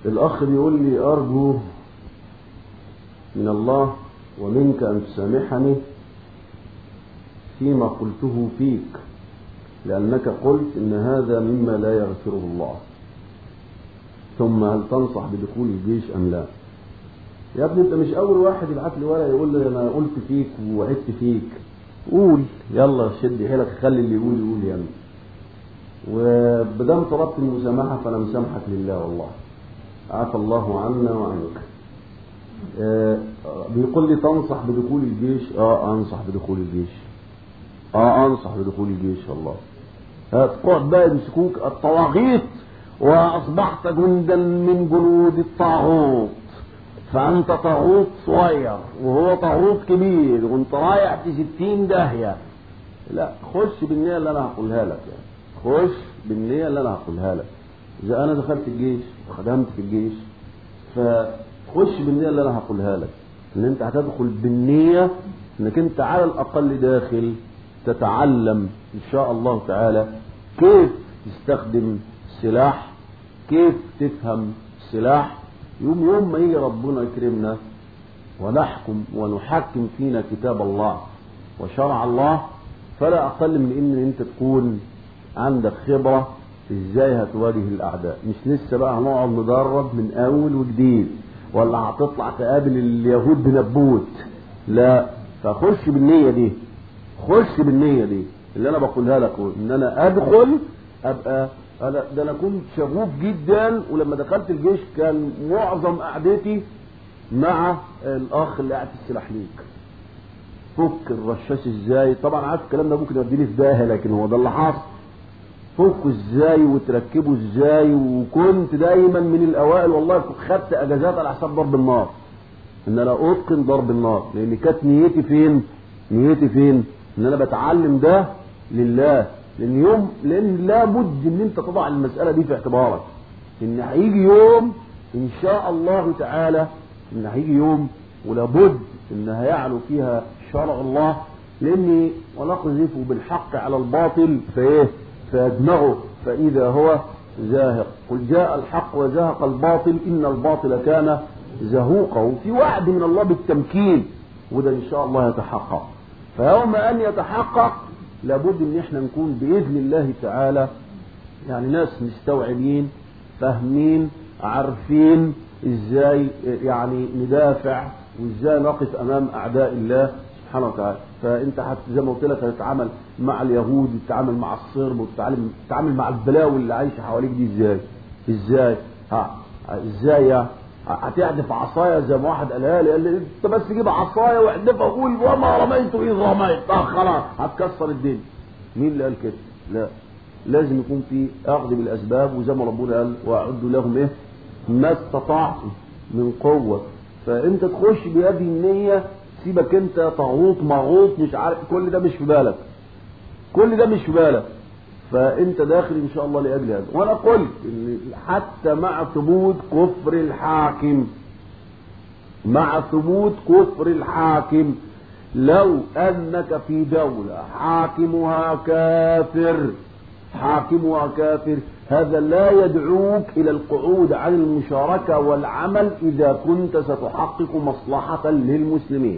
الأخ بيقول لي أرجو من الله ومنك أن تسامحني فيما قلته فيك لأنك قلت إن هذا مما لا يغفره الله ثم هل تنصح بدخول الجيش أم لا يا ابني انت مش اول واحد يبعت لي ورقه يقول لي انا قلت فيك ووعدت فيك قول يلا شد حيلك خلي اللي يقول يقول يا ابني وبدام طلبت المسامحه فانا مسامحك لله والله عفى الله عنا وعنك آه بيقول لي تنصح بدخول الجيش اه انصح بدخول الجيش اه انصح بدخول الجيش والله هتقعد بقى يمسكوك الطواغيت واصبحت جندا من جنود الطاغوت فانت طاغوت صغير وهو طاغوت كبير وانت رايح في ستين داهية لا خش بالنية اللي انا هقولها لك يعني خش بالنية اللي انا هقولها لك اذا انا دخلت الجيش وخدمت في الجيش فخش بالنية اللي انا هقولها لك ان انت هتدخل بالنية انك انت على الاقل داخل تتعلم ان شاء الله تعالى كيف تستخدم السلاح كيف تفهم السلاح يوم يوم ما يجي ربنا يكرمنا ونحكم ونحكم فينا كتاب الله وشرع الله فلا اقل من ان انت تكون عندك خبره ازاي هتواجه الاعداء مش لسه بقى هنقعد ندرب من اول وجديد ولا هتطلع تقابل اليهود بنبوت لا فخش بالنيه دي خش بالنيه دي اللي انا بقولها لك ان انا ادخل ابقى انا ده انا كنت شغوف جدا ولما دخلت الجيش كان معظم قعدتي مع الاخ اللي قاعد في السلاح ليك فك الرشاش ازاي طبعا عارف الكلام ده ممكن يوديني في داهيه لكن هو ده اللي حصل فكه ازاي وتركبه ازاي وكنت دايما من الاوائل والله خدت اجازات على حساب ضرب النار ان انا اتقن ضرب النار لان كانت نيتي فين نيتي فين ان انا بتعلم ده لله لان يوم لان لابد ان انت تضع المساله دي في اعتبارك ان هيجي يوم ان شاء الله تعالى ان هيجي يوم ولابد ان هيعلو فيها شرع الله لاني ونقذف بالحق على الباطل فايه فيدمغه فاذا هو زاهق قل جاء الحق وزهق الباطل ان الباطل كان زهوقا وفي وعد من الله بالتمكين وده ان شاء الله يتحقق فيوم ان يتحقق لابد ان احنا نكون باذن الله تعالى يعني ناس مستوعبين فاهمين عارفين ازاي يعني ندافع وازاي نقف امام اعداء الله سبحانه وتعالى فانت حت زي ما قلت لك هتتعامل مع اليهود وتتعامل مع الصرب وتتعامل تتعامل مع البلاوي اللي عايشه حواليك دي ازاي ازاي ها ازاي يعني هتحدف عصايه زي ما واحد قالها لي قال لي انت بس جيب عصايه واحدفها وقول وما رميت اذ رميت اه خلاص هتكسر الدنيا مين اللي قال كده؟ لا لازم يكون في اخذ بالاسباب وزي ما ربنا قال واعدوا لهم ايه؟ ما استطعتم من قوه فانت تخش بهذه النيه سيبك انت طاغوت مغوط مش عارف كل ده مش في بالك كل ده مش في بالك فانت داخل ان شاء الله لاجل هذا وانا قلت ان حتى مع ثبوت كفر الحاكم مع ثبوت كفر الحاكم لو انك في دولة حاكمها كافر حاكمها كافر هذا لا يدعوك الى القعود عن المشاركة والعمل اذا كنت ستحقق مصلحة للمسلمين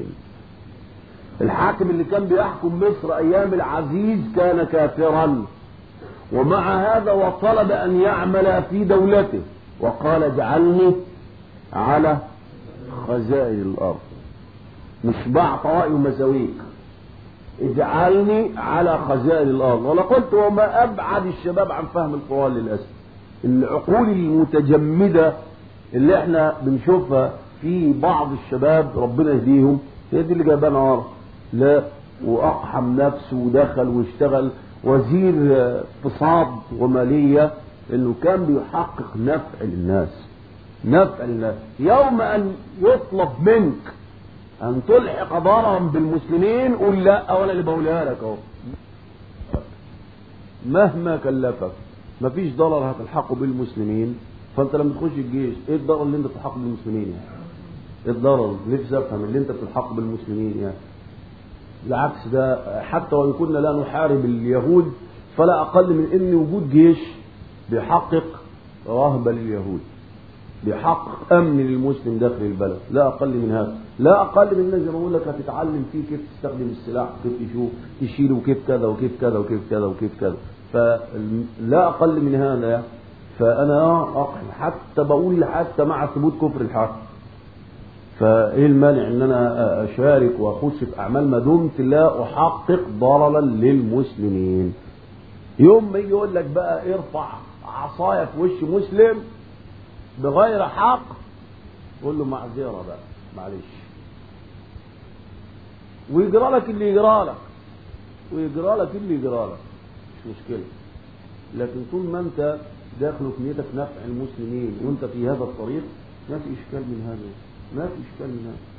الحاكم اللي كان بيحكم مصر ايام العزيز كان كافرا ومع هذا وطلب ان يعمل في دولته وقال اجعلني على خزائن الارض مشبع طوائي ومساويك اجعلني على خزائن الارض وانا قلت وما ابعد الشباب عن فهم القران للاسف العقول المتجمده اللي احنا بنشوفها في بعض الشباب ربنا يهديهم هي دي اللي جايبانا ورا لا واقحم نفسه ودخل واشتغل وزير اقتصاد ومالية انه كان بيحقق نفع للناس نفع للناس يوم ان يطلب منك ان تلحق ضررا بالمسلمين قول لا وانا اللي بقولها لك اهو مهما كلفك مفيش ضرر هتلحقه بالمسلمين فانت لما تخش الجيش ايه الضرر اللي انت بتلحقه بالمسلمين يعني ايه الضرر نفسي افهم اللي انت بتلحقه بالمسلمين يعني بالعكس ده حتى وان كنا لا نحارب اليهود فلا اقل من ان وجود جيش بيحقق رهبه لليهود بيحقق امن للمسلم داخل البلد لا اقل من هذا لا اقل من زي ما بقول لك هتتعلم فيه كيف تستخدم السلاح وكيف تشوف تشيله وكيف كذا وكيف كذا وكيف كذا وكيف كذا فلا اقل من هذا يعني. فانا اقحم حتى بقول حتى مع ثبوت كفر الحاكم فايه المانع ان انا اشارك واخش في اعمال ما دمت لا احقق ضررا للمسلمين يوم ما يجي يقول لك بقى ارفع عصايه في وش مسلم بغير حق قول له معذره بقى معلش ويجرى لك اللي يجرى لك ويجرى لك اللي يجرى لك مش مشكله لكن طول ما انت داخل في نيتك نفع المسلمين وانت في هذا الطريق ما في اشكال من هذا ما في اشكال من هذا